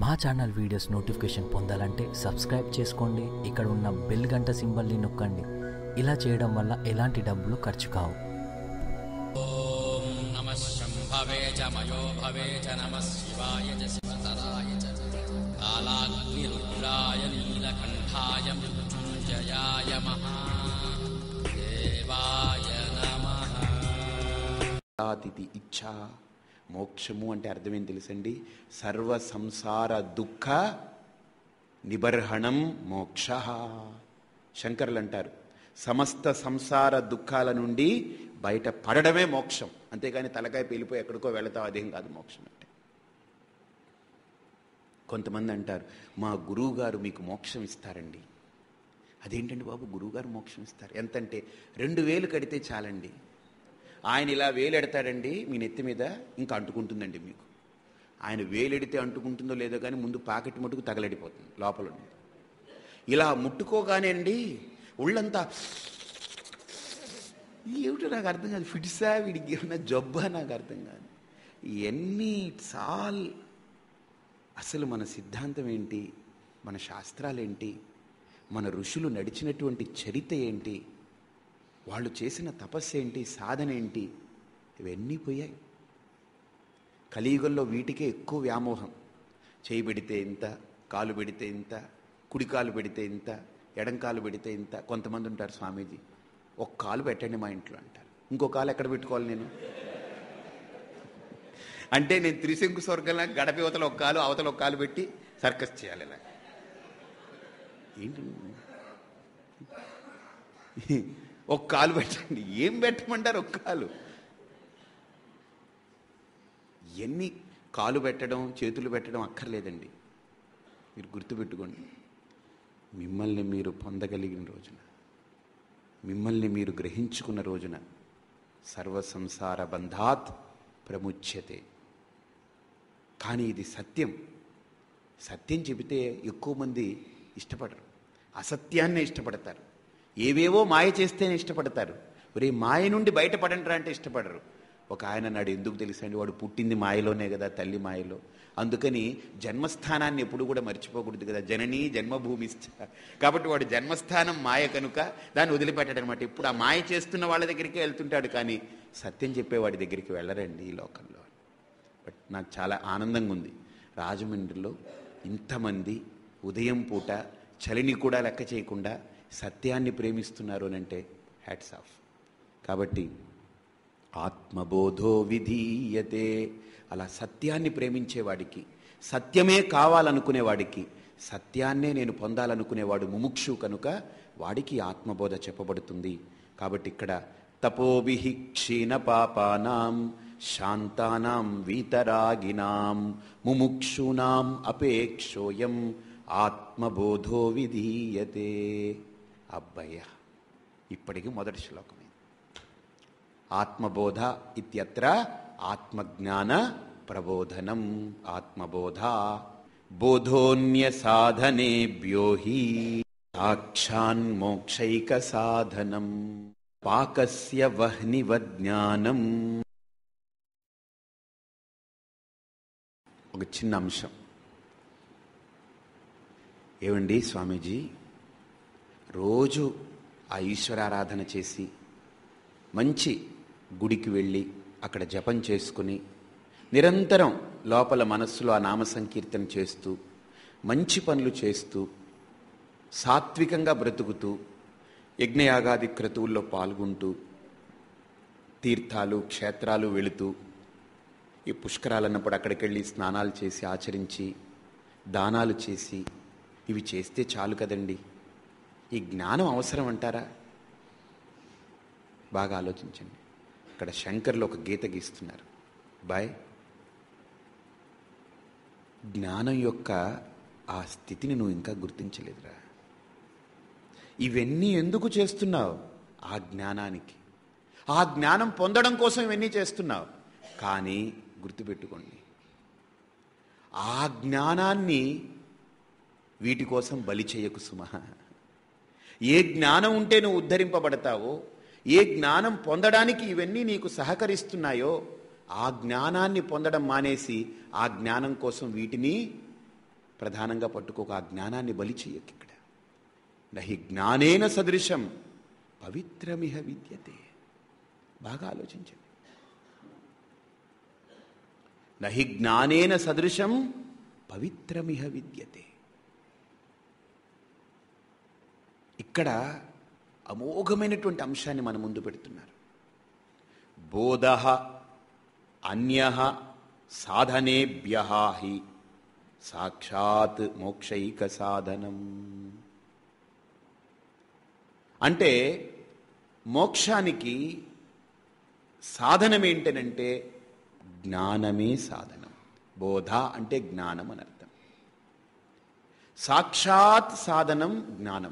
మా channel videos notification పొందాలంటే subscribe చేసుకోండి ఇక్కడ ఉన్న బెల్ గంట సింబల్ని నొక్కండి ఇలా చేయడం వల్ల ఎలాంటి డబ్బులు ఖర్చు కావు नमः शम्भवे च मयो भवे च नमः शिवाय च शिवतराय च कालाग्निरुद्राय नीलकण्ठाय मृत्युञ्जयाय महादेवाय नमः అతిథి ఇచ్ఛ మోక్షము అంటే అర్థమేం తెలుసండి సర్వ సంసార దుఃఖ నిబర్హణం మోక్ష శంకరులు అంటారు సమస్త సంసార దుఃఖాల నుండి బయట పడడమే మోక్షం అంతేగాని తలకాయ పేలిపోయి ఎక్కడికో వెళతావు అదేం కాదు మోక్షం అంటే కొంతమంది అంటారు మా గురువు గారు మీకు మోక్షం ఇస్తారండి అదేంటండి బాబు గురువుగారు మోక్షం ఇస్తారు ఎంతంటే రెండు వేలు కడితే చాలండి ఆయన ఇలా వేలెడతాడండి మీ నెత్తి మీద ఇంకా అంటుకుంటుందండి మీకు ఆయన వేలెడితే అంటుకుంటుందో లేదో కానీ ముందు పాకెట్ మటుకు తగలడిపోతుంది లోపల ఉన్నది ఇలా ముట్టుకోగానే అండి ఒళ్ళంతా ఏమిటో నాకు అర్థం కాదు ఫిట్సా వీడికి ఏమన్నా జబ్బా నాకు అర్థం కాదు ఇవన్నీ ఇట్స్ ఆల్ అసలు మన సిద్ధాంతం ఏంటి మన శాస్త్రాలేంటి మన ఋషులు నడిచినటువంటి చరిత ఏంటి వాళ్ళు చేసిన తపస్సు ఏంటి సాధన ఏంటి ఇవన్నీ పోయాయి కలియుగంలో వీటికే ఎక్కువ వ్యామోహం చేయి పెడితే ఇంత కాలు పెడితే ఇంత కుడి కాలు పెడితే ఇంత ఎడం కాలు పెడితే ఇంత కొంతమంది ఉంటారు స్వామీజీ ఒక కాలు పెట్టండి మా ఇంట్లో అంటారు ఇంకో కాలు ఎక్కడ పెట్టుకోవాలి నేను అంటే నేను త్రిశంకు స్వర్గంలో గడప అవతల ఒక కాలు అవతల ఒక కాలు పెట్టి సర్కస్ చేయాలి ఇలా ఏంటి ఒక కాలు పెట్టండి ఏం పెట్టమంటారు ఒక కాలు ఎన్ని కాలు పెట్టడం చేతులు పెట్టడం అక్కర్లేదండి మీరు గుర్తుపెట్టుకోండి మిమ్మల్ని మీరు పొందగలిగిన రోజున మిమ్మల్ని మీరు గ్రహించుకున్న రోజున సర్వ సంసార బంధాత్ ప్రముచ్యతే కానీ ఇది సత్యం సత్యం చెబితే ఎక్కువ మంది ఇష్టపడరు అసత్యాన్నే ఇష్టపడతారు ఏవేవో మాయ చేస్తేనే ఇష్టపడతారు ఒరే మాయ నుండి బయటపడంటారా అంటే ఇష్టపడరు ఒక ఆయన నాడు ఎందుకు తెలుసండి వాడు పుట్టింది మాయలోనే కదా తల్లి మాయలో అందుకని జన్మస్థానాన్ని ఎప్పుడు కూడా మర్చిపోకూడదు కదా జననీ జన్మభూమి కాబట్టి వాడు జన్మస్థానం మాయ కనుక దాన్ని వదిలిపెట్టాడు అనమాట ఇప్పుడు ఆ మాయ చేస్తున్న వాళ్ళ దగ్గరికే వెళ్తుంటాడు కానీ సత్యం చెప్పేవాడి దగ్గరికి వెళ్ళరండి ఈ లోకంలో బట్ నాకు చాలా ఆనందంగా ఉంది రాజమండ్రిలో ఇంతమంది ఉదయం పూట చలిని కూడా లెక్క చేయకుండా సత్యాన్ని ప్రేమిస్తున్నారు అని అంటే హ్యాట్స్ ఆఫ్ కాబట్టి ఆత్మబోధో విధీయతే అలా సత్యాన్ని ప్రేమించేవాడికి సత్యమే కావాలనుకునేవాడికి సత్యాన్నే నేను పొందాలనుకునేవాడు ముముక్షు కనుక వాడికి ఆత్మబోధ చెప్పబడుతుంది కాబట్టి ఇక్కడ తపోభిహి క్షీణ పాపానాం శాంతానాం వీతరాగినాం ముముక్షూనాం అపేక్షోయం ఆత్మబోధో విధీయతే అబ్బయ్య ఇప్పటికి మొదటి శ్లోకమే ఆత్మబోధ ఇత్యత్ర ఆత్మజ్ఞాన ప్రబోధనం ఆత్మబోధ బోధోన్య సాధనేభ్యో హి సాక్షాన్మోక్షైక సాధనం పాకస్య వహ్నివ జ్ఞానం ఒక చిన్న అంశం ఏమండి స్వామీజీ రోజు ఆ ఈశ్వరారాధన చేసి మంచి గుడికి వెళ్ళి అక్కడ జపం చేసుకుని నిరంతరం లోపల మనస్సులో ఆ నామ సంకీర్తన చేస్తూ మంచి పనులు చేస్తూ సాత్వికంగా బ్రతుకుతూ యజ్ఞయాగాది క్రతువుల్లో పాల్గొంటూ తీర్థాలు క్షేత్రాలు వెళుతూ ఈ పుష్కరాలు అన్నప్పుడు అక్కడికి వెళ్ళి స్నానాలు చేసి ఆచరించి దానాలు చేసి ఇవి చేస్తే చాలు కదండి ఈ జ్ఞానం అవసరం అంటారా బాగా ఆలోచించండి ఇక్కడ శంకర్లు ఒక గీత గీస్తున్నారు బాయ్ జ్ఞానం యొక్క ఆ స్థితిని నువ్వు ఇంకా గుర్తించలేదురా ఇవన్నీ ఎందుకు చేస్తున్నావు ఆ జ్ఞానానికి ఆ జ్ఞానం పొందడం కోసం ఇవన్నీ చేస్తున్నావు కానీ గుర్తుపెట్టుకోండి ఆ జ్ఞానాన్ని వీటి కోసం బలి చేయకు సుమ ఏ జ్ఞానం ఉంటే నువ్వు ఉద్ధరింపబడతావో ఏ జ్ఞానం పొందడానికి ఇవన్నీ నీకు సహకరిస్తున్నాయో ఆ జ్ఞానాన్ని పొందడం మానేసి ఆ జ్ఞానం కోసం వీటిని ప్రధానంగా పట్టుకోక ఆ జ్ఞానాన్ని బలి చెయ్యకు ఇక్కడ నహి జ్ఞానేన సదృశం పవిత్రమిహ విద్యతే బాగా ఆలోచించండి నహి జ్ఞానేన సదృశం పవిత్రమిహ విద్యతే ఇక్కడ అమోఘమైనటువంటి అంశాన్ని మన ముందు పెడుతున్నారు బోధ అన్య సాధనేభ్య హి సాక్షాత్ మోక్షైక సాధనం అంటే మోక్షానికి సాధనం ఏంటనంటే జ్ఞానమే సాధనం బోధ అంటే జ్ఞానం అని అర్థం సాక్షాత్ సాధనం జ్ఞానం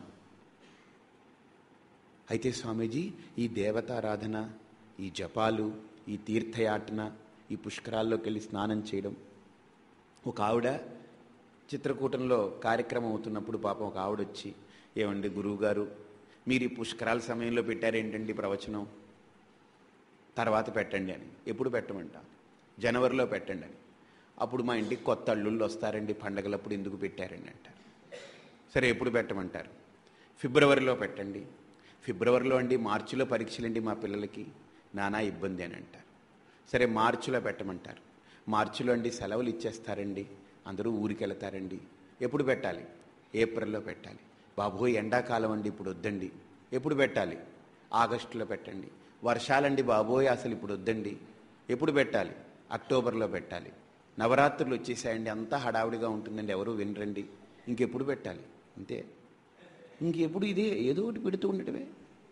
అయితే స్వామీజీ ఈ దేవతారాధన ఈ జపాలు ఈ తీర్థయాటన ఈ పుష్కరాల్లోకి వెళ్ళి స్నానం చేయడం ఒక ఆవిడ చిత్రకూటంలో కార్యక్రమం అవుతున్నప్పుడు పాపం ఒక ఆవిడ వచ్చి ఏమండి గురువుగారు మీరు ఈ పుష్కరాల సమయంలో పెట్టారేంటండి ప్రవచనం తర్వాత పెట్టండి అని ఎప్పుడు పెట్టమంట జనవరిలో పెట్టండి అని అప్పుడు మా ఇంటికి కొత్త అల్లుళ్ళు వస్తారండి పండగలప్పుడు ఎందుకు పెట్టారండి అంటారు సరే ఎప్పుడు పెట్టమంటారు ఫిబ్రవరిలో పెట్టండి ఫిబ్రవరిలో అండి మార్చిలో పరీక్షలండి మా పిల్లలకి నానా ఇబ్బంది అని అంటారు సరే మార్చిలో పెట్టమంటారు మార్చిలో అండి సెలవులు ఇచ్చేస్తారండి అందరూ ఊరికి వెళ్తారండి ఎప్పుడు పెట్టాలి ఏప్రిల్లో పెట్టాలి బాబోయ్ ఎండాకాలం అండి ఇప్పుడు వద్దండి ఎప్పుడు పెట్టాలి ఆగస్టులో పెట్టండి వర్షాలండి బాబోయ్ అసలు ఇప్పుడు వద్దండి ఎప్పుడు పెట్టాలి అక్టోబర్లో పెట్టాలి నవరాత్రులు వచ్చేసాయండి అంతా హడావుడిగా ఉంటుందండి ఎవరు వినరండి ఇంకెప్పుడు పెట్టాలి అంతే ఇంకెప్పుడు ఇదే ఏదో ఒకటి పెడుతూ ఉండటమే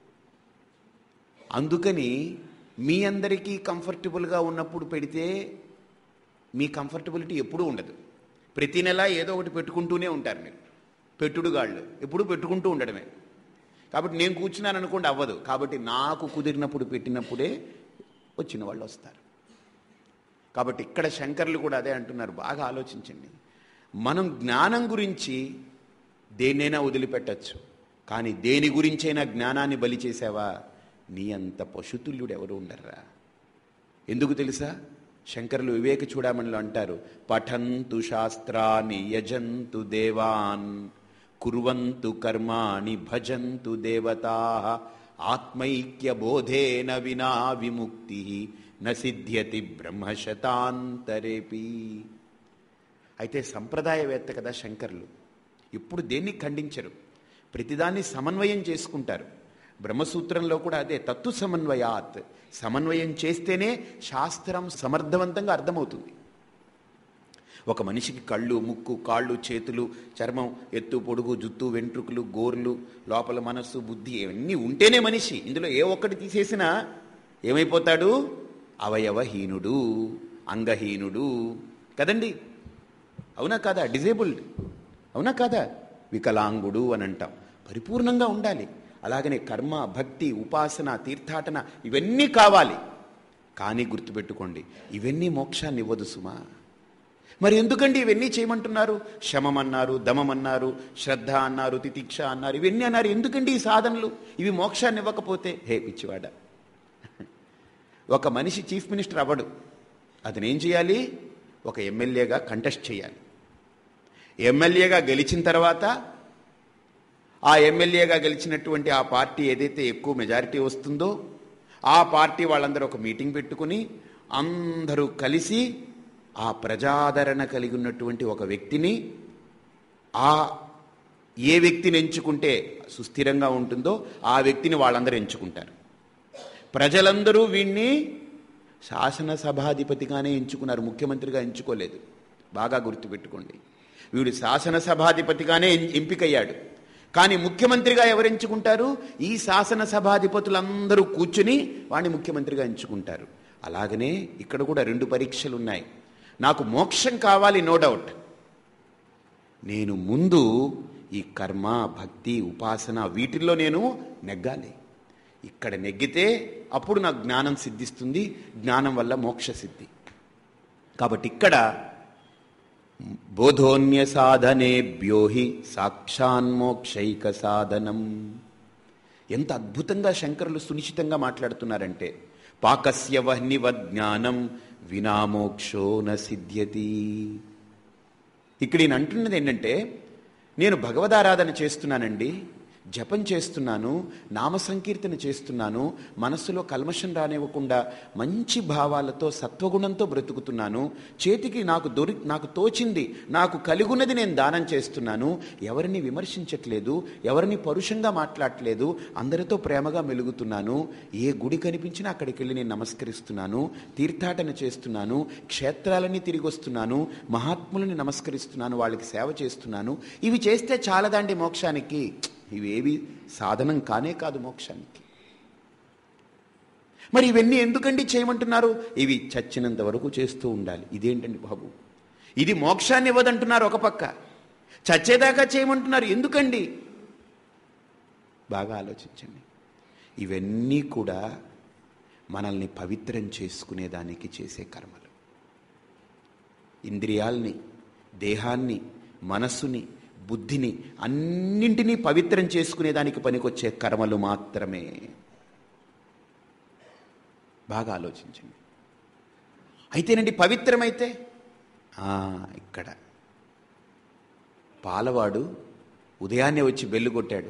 అందుకని మీ అందరికీ కంఫర్టబుల్గా ఉన్నప్పుడు పెడితే మీ కంఫర్టబిలిటీ ఎప్పుడూ ఉండదు ప్రతి నెల ఏదో ఒకటి పెట్టుకుంటూనే ఉంటారు మీరు పెట్టుడుగాళ్ళు ఎప్పుడు పెట్టుకుంటూ ఉండడమే కాబట్టి నేను కూర్చున్నాను అనుకోండి అవ్వదు కాబట్టి నాకు కుదిరినప్పుడు పెట్టినప్పుడే వచ్చిన వాళ్ళు వస్తారు కాబట్టి ఇక్కడ శంకర్లు కూడా అదే అంటున్నారు బాగా ఆలోచించండి మనం జ్ఞానం గురించి దేన్నైనా వదిలిపెట్టచ్చు కానీ దేని గురించైనా జ్ఞానాన్ని బలి చేసావా నీ అంత పశుతుల్యుడు ఎవరు ఉండర్రా ఎందుకు తెలుసా శంకరులు వివేక చూడమనిలో అంటారు పఠంతు శాస్త్రాన్ని యజంతు దేవాన్ కుర్వంతు కర్మాణి భజంతు దేవతా ఆత్మైక్య బోధేన వినా విముక్తి న సిద్ధ్యతి బ్రహ్మశతాంతరేపి అయితే సంప్రదాయవేత్త కదా శంకర్లు ఇప్పుడు దేన్ని ఖండించరు ప్రతిదాన్ని సమన్వయం చేసుకుంటారు బ్రహ్మసూత్రంలో కూడా అదే తత్తు సమన్వయాత్ సమన్వయం చేస్తేనే శాస్త్రం సమర్థవంతంగా అర్థమవుతుంది ఒక మనిషికి కళ్ళు ముక్కు కాళ్ళు చేతులు చర్మం ఎత్తు పొడుగు జుత్తు వెంట్రుకలు గోర్లు లోపల మనస్సు బుద్ధి ఇవన్నీ ఉంటేనే మనిషి ఇందులో ఏ ఒక్కటి తీసేసినా ఏమైపోతాడు అవయవహీనుడు అంగహీనుడు కదండి అవునా కాదా డిజేబుల్డ్ అవునా కాదా వికలాంగుడు అని అంటాం పరిపూర్ణంగా ఉండాలి అలాగనే కర్మ భక్తి ఉపాసన తీర్థాటన ఇవన్నీ కావాలి కానీ గుర్తుపెట్టుకోండి ఇవన్నీ మోక్షాన్ని ఇవ్వదు సుమా మరి ఎందుకండి ఇవన్నీ చేయమంటున్నారు శమం అన్నారు దమం అన్నారు శ్రద్ధ అన్నారు తితిక్ష అన్నారు ఇవన్నీ అన్నారు ఎందుకండి ఈ సాధనలు ఇవి మోక్షాన్ని ఇవ్వకపోతే హే పిచ్చివాడ ఒక మనిషి చీఫ్ మినిస్టర్ అవ్వడు అతనేం చేయాలి ఒక ఎమ్మెల్యేగా కంటెస్ట్ చేయాలి ఎమ్మెల్యేగా గెలిచిన తర్వాత ఆ ఎమ్మెల్యేగా గెలిచినటువంటి ఆ పార్టీ ఏదైతే ఎక్కువ మెజారిటీ వస్తుందో ఆ పార్టీ వాళ్ళందరూ ఒక మీటింగ్ పెట్టుకుని అందరూ కలిసి ఆ ప్రజాదరణ కలిగి ఉన్నటువంటి ఒక వ్యక్తిని ఆ ఏ వ్యక్తిని ఎంచుకుంటే సుస్థిరంగా ఉంటుందో ఆ వ్యక్తిని వాళ్ళందరూ ఎంచుకుంటారు ప్రజలందరూ వీణ్ణి శాసనసభాధిపతిగానే ఎంచుకున్నారు ముఖ్యమంత్రిగా ఎంచుకోలేదు బాగా గుర్తుపెట్టుకోండి వీడు శాసనసభాధిపతిగానే ఎం- ఎంపికయ్యాడు కానీ ముఖ్యమంత్రిగా ఎవరు ఎంచుకుంటారు ఈ శాసనసభాధిపతులందరూ కూర్చుని వాడిని ముఖ్యమంత్రిగా ఎంచుకుంటారు అలాగనే ఇక్కడ కూడా రెండు పరీక్షలు ఉన్నాయి నాకు మోక్షం కావాలి నో డౌట్ నేను ముందు ఈ కర్మ భక్తి ఉపాసన వీటిల్లో నేను నెగ్గాలి ఇక్కడ నెగ్గితే అప్పుడు నాకు జ్ఞానం సిద్ధిస్తుంది జ్ఞానం వల్ల మోక్ష సిద్ధి కాబట్టి ఇక్కడ బోధోన్య సాధనేభ్యో హి సాక్షాన్మోక్షైక సాధనం ఎంత అద్భుతంగా శంకరులు సునిశ్చితంగా మాట్లాడుతున్నారంటే పాకస్య వహ్నివ జ్ఞానం వినామోక్షో న సిద్ధ్యతి ఇక్కడ ఈయన అంటున్నది ఏంటంటే నేను భగవదారాధన చేస్తున్నానండి జపం చేస్తున్నాను నామ సంకీర్తన చేస్తున్నాను మనస్సులో కల్మషం రానివ్వకుండా మంచి భావాలతో సత్వగుణంతో బ్రతుకుతున్నాను చేతికి నాకు దొరి నాకు తోచింది నాకు కలిగున్నది నేను దానం చేస్తున్నాను ఎవరిని విమర్శించట్లేదు ఎవరిని పరుషంగా మాట్లాడట్లేదు అందరితో ప్రేమగా మెలుగుతున్నాను ఏ గుడి కనిపించినా అక్కడికి వెళ్ళి నేను నమస్కరిస్తున్నాను తీర్థాటన చేస్తున్నాను క్షేత్రాలన్నీ తిరిగి వస్తున్నాను మహాత్ములని నమస్కరిస్తున్నాను వాళ్ళకి సేవ చేస్తున్నాను ఇవి చేస్తే చాలదండి మోక్షానికి ఇవేవి సాధనం కానే కాదు మోక్షానికి మరి ఇవన్నీ ఎందుకండి చేయమంటున్నారు ఇవి చచ్చినంత వరకు చేస్తూ ఉండాలి ఇదేంటండి బాబు ఇది మోక్షాన్ని ఇవ్వదంటున్నారు ఒక పక్క చచ్చేదాకా చేయమంటున్నారు ఎందుకండి బాగా ఆలోచించండి ఇవన్నీ కూడా మనల్ని పవిత్రం చేసుకునేదానికి చేసే కర్మలు ఇంద్రియాల్ని దేహాన్ని మనస్సుని బుద్ధిని అన్నింటినీ పవిత్రం చేసుకునేదానికి పనికొచ్చే కర్మలు మాత్రమే బాగా ఆలోచించండి అయితేనండి పవిత్రమైతే ఆ, ఇక్కడ పాలవాడు ఉదయాన్నే వచ్చి బెల్లు కొట్టాడు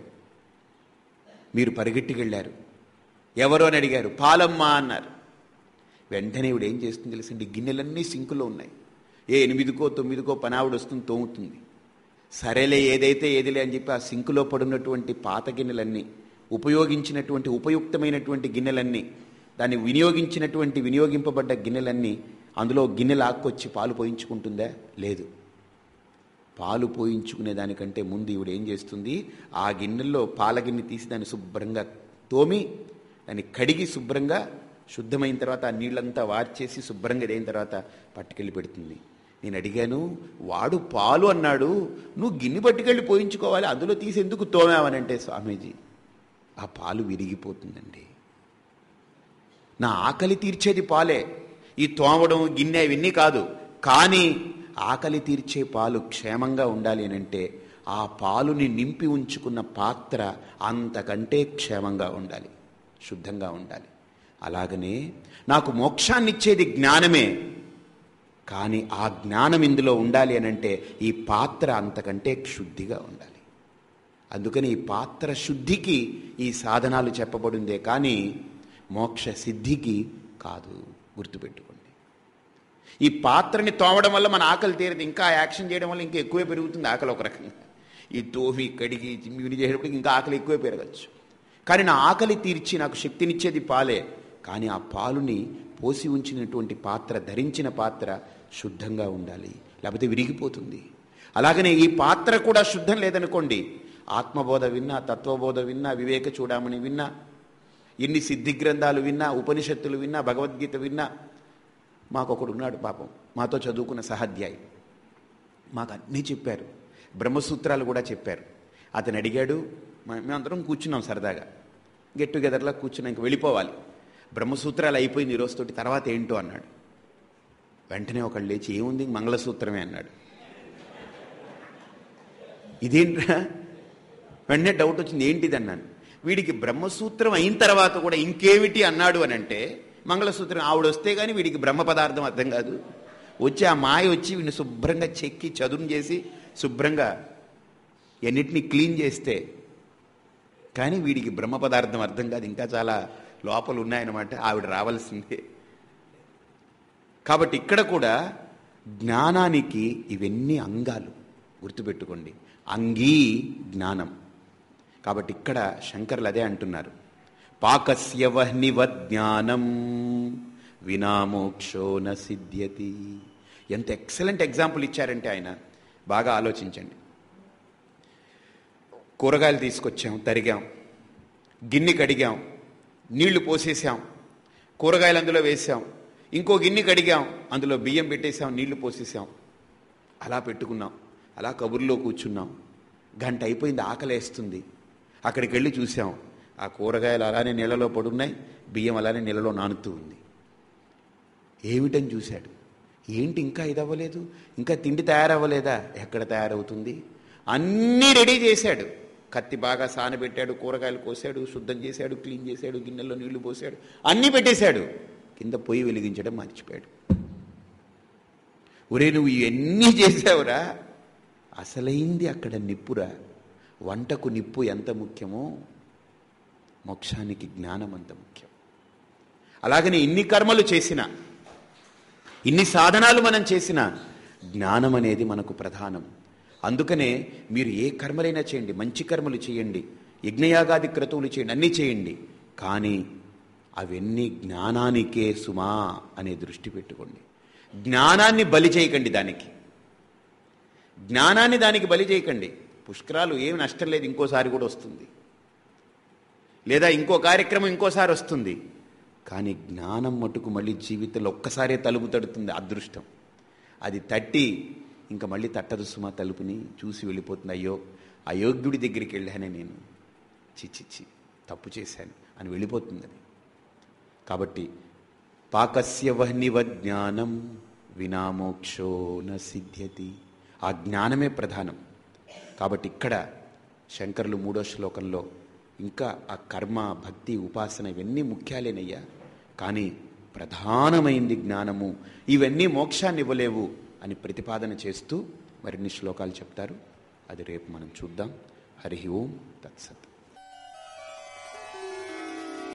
మీరు పరిగెట్టుకెళ్ళారు ఎవరు అని అడిగారు పాలమ్మ అన్నారు వెంటనే ఇవిడ ఏం చేస్తుంది తెలుసండి గిన్నెలన్నీ సింకులో ఉన్నాయి ఏ ఎనిమిదికో తొమ్మిదికో పనావిడ వస్తుంది తోముతుంది సరేలే ఏదైతే ఏదిలే అని చెప్పి ఆ సింకులో పడున్నటువంటి పాత గిన్నెలన్నీ ఉపయోగించినటువంటి ఉపయుక్తమైనటువంటి గిన్నెలన్నీ దాన్ని వినియోగించినటువంటి వినియోగింపబడ్డ గిన్నెలన్నీ అందులో గిన్నెలు ఆక్కొచ్చి పాలు పోయించుకుంటుందా లేదు పాలు పోయించుకునే దానికంటే ముందు ఈవిడ ఏం చేస్తుంది ఆ గిన్నెల్లో పాల గిన్నె తీసి దాన్ని శుభ్రంగా తోమి దాన్ని కడిగి శుభ్రంగా శుద్ధమైన తర్వాత ఆ నీళ్ళంతా వార్చేసి శుభ్రంగా అయిన తర్వాత పట్టుకెళ్ళి పెడుతుంది నేను అడిగాను వాడు పాలు అన్నాడు నువ్వు గిన్నె పట్టుకెళ్ళి పోయించుకోవాలి అందులో తీసి ఎందుకు తోమావనంటే స్వామీజీ ఆ పాలు విరిగిపోతుందండి నా ఆకలి తీర్చేది పాలే ఈ తోమడం గిన్నె ఇవన్నీ కాదు కానీ ఆకలి తీర్చే పాలు క్షేమంగా ఉండాలి అని అంటే ఆ పాలుని నింపి ఉంచుకున్న పాత్ర అంతకంటే క్షేమంగా ఉండాలి శుద్ధంగా ఉండాలి అలాగనే నాకు మోక్షాన్నిచ్చేది జ్ఞానమే కానీ ఆ జ్ఞానం ఇందులో ఉండాలి అని అంటే ఈ పాత్ర అంతకంటే శుద్ధిగా ఉండాలి అందుకని ఈ పాత్ర శుద్ధికి ఈ సాధనాలు చెప్పబడిందే కానీ మోక్ష సిద్ధికి కాదు గుర్తుపెట్టుకోండి ఈ పాత్రని తోమడం వల్ల మన ఆకలి తీరదు ఇంకా యాక్షన్ చేయడం వల్ల ఇంకా ఎక్కువే పెరుగుతుంది ఆకలి ఒక రకంగా ఈ తోవి కడిగి చిమ్మిని చేసేటప్పటికి ఇంకా ఆకలి ఎక్కువే పెరగచ్చు కానీ నా ఆకలి తీర్చి నాకు శక్తినిచ్చేది పాలే కానీ ఆ పాలుని పోసి ఉంచినటువంటి పాత్ర ధరించిన పాత్ర శుద్ధంగా ఉండాలి లేకపోతే విరిగిపోతుంది అలాగనే ఈ పాత్ర కూడా శుద్ధం లేదనుకోండి ఆత్మబోధ విన్నా తత్వబోధ విన్నా వివేక చూడమని విన్నా ఎన్ని సిద్ధి గ్రంథాలు విన్నా ఉపనిషత్తులు విన్నా భగవద్గీత విన్నా మాకొకడు ఉన్నాడు పాపం మాతో చదువుకున్న సహాధ్యాయి మాకు అన్నీ చెప్పారు బ్రహ్మసూత్రాలు కూడా చెప్పారు అతను అడిగాడు మ- మేమందరం కూర్చున్నాం సరదాగా గెట్ టుగెదర్లా కూర్చున్నాం ఇంక వెళ్ళిపోవాలి బ్రహ్మసూత్రాలు అయిపోయింది ఈ రోజుతోటి తర్వాత ఏంటో అన్నాడు వెంటనే ఒకళ్ళు లేచి ఏముంది మంగళసూత్రమే అన్నాడు ఇదేంట్రా వెంటనే డౌట్ వచ్చింది ఏంటిది అన్నాను వీడికి బ్రహ్మసూత్రం అయిన తర్వాత కూడా ఇంకేమిటి అన్నాడు అని అంటే మంగళసూత్రం ఆవిడ వస్తే కానీ వీడికి బ్రహ్మ పదార్థం అర్థం కాదు వచ్చి ఆ మాయ వచ్చి వీడిని శుభ్రంగా చెక్కి చదును చేసి శుభ్రంగా ఎన్నిటిని క్లీన్ చేస్తే కానీ వీడికి బ్రహ్మ పదార్థం అర్థం కాదు ఇంకా చాలా లోపలు ఉన్నాయన్నమాట ఆవిడ రావాల్సిందే కాబట్టి ఇక్కడ కూడా జ్ఞానానికి ఇవన్నీ అంగాలు గుర్తుపెట్టుకోండి అంగీ జ్ఞానం కాబట్టి ఇక్కడ శంకర్లు అదే అంటున్నారు పాకస్య వహ్నివ జ్ఞానం వినామోక్షో న సిద్ధ్యతి ఎంత ఎక్సలెంట్ ఎగ్జాంపుల్ ఇచ్చారంటే ఆయన బాగా ఆలోచించండి కూరగాయలు తీసుకొచ్చాం తరిగాం గిన్నె కడిగాం నీళ్లు పోసేసాం కూరగాయలు అందులో వేసాం ఇంకో గిన్నె కడిగాం అందులో బియ్యం పెట్టేసాం నీళ్లు పోసేసాం అలా పెట్టుకున్నాం అలా కబుర్లో కూర్చున్నాం గంట అయిపోయింది ఆకలేస్తుంది అక్కడికి వెళ్ళి చూసాం ఆ కూరగాయలు అలానే నీళ్ళలో పడున్నాయి బియ్యం అలానే నీళ్ళలో నానుతూ ఉంది ఏమిటని చూశాడు ఏంటి ఇంకా ఇది అవ్వలేదు ఇంకా తిండి తయారవ్వలేదా ఎక్కడ తయారవుతుంది అన్నీ రెడీ చేశాడు కత్తి బాగా సానబెట్టాడు కూరగాయలు కోసాడు శుద్ధం చేశాడు క్లీన్ చేశాడు గిన్నెల్లో నీళ్లు పోసాడు అన్నీ పెట్టేశాడు కింద పొయ్యి వెలిగించడం మర్చిపోయాడు ఒరే నువ్వు ఇవన్నీ చేసావురా అసలైంది అక్కడ నిప్పురా వంటకు నిప్పు ఎంత ముఖ్యమో మోక్షానికి జ్ఞానం అంత ముఖ్యం అలాగని ఇన్ని కర్మలు చేసినా ఇన్ని సాధనాలు మనం చేసిన జ్ఞానం అనేది మనకు ప్రధానం అందుకనే మీరు ఏ కర్మలైనా చేయండి మంచి కర్మలు చేయండి యజ్ఞయాగాది క్రతువులు చేయండి అన్నీ చేయండి కానీ అవన్నీ జ్ఞానానికే సుమా అనే దృష్టి పెట్టుకోండి జ్ఞానాన్ని బలి చేయకండి దానికి జ్ఞానాన్ని దానికి బలి చేయకండి పుష్కరాలు ఏమి నష్టం లేదు ఇంకోసారి కూడా వస్తుంది లేదా ఇంకో కార్యక్రమం ఇంకోసారి వస్తుంది కానీ జ్ఞానం మటుకు మళ్ళీ జీవితంలో ఒక్కసారే తలుపు తడుతుంది అదృష్టం అది తట్టి ఇంకా మళ్ళీ తట్టదు సుమా తలుపుని చూసి వెళ్ళిపోతుంది అయ్యో అయోగ్యుడి దగ్గరికి వెళ్ళానే నేను చిచ్చిచ్చి తప్పు చేశాను అని వెళ్ళిపోతుంది అది కాబట్టి పాకస్య వహ్నివ జ్ఞానం వినామోక్షో న సిద్ధ్యతి ఆ జ్ఞానమే ప్రధానం కాబట్టి ఇక్కడ శంకరులు మూడో శ్లోకంలో ఇంకా ఆ కర్మ భక్తి ఉపాసన ఇవన్నీ ముఖ్యాలేనయ్యా కానీ ప్రధానమైంది జ్ఞానము ఇవన్నీ మోక్షాన్ని ఇవ్వలేవు అని ప్రతిపాదన చేస్తూ మరిన్ని శ్లోకాలు చెప్తారు అది రేపు మనం చూద్దాం హరి ఓం తత్సత్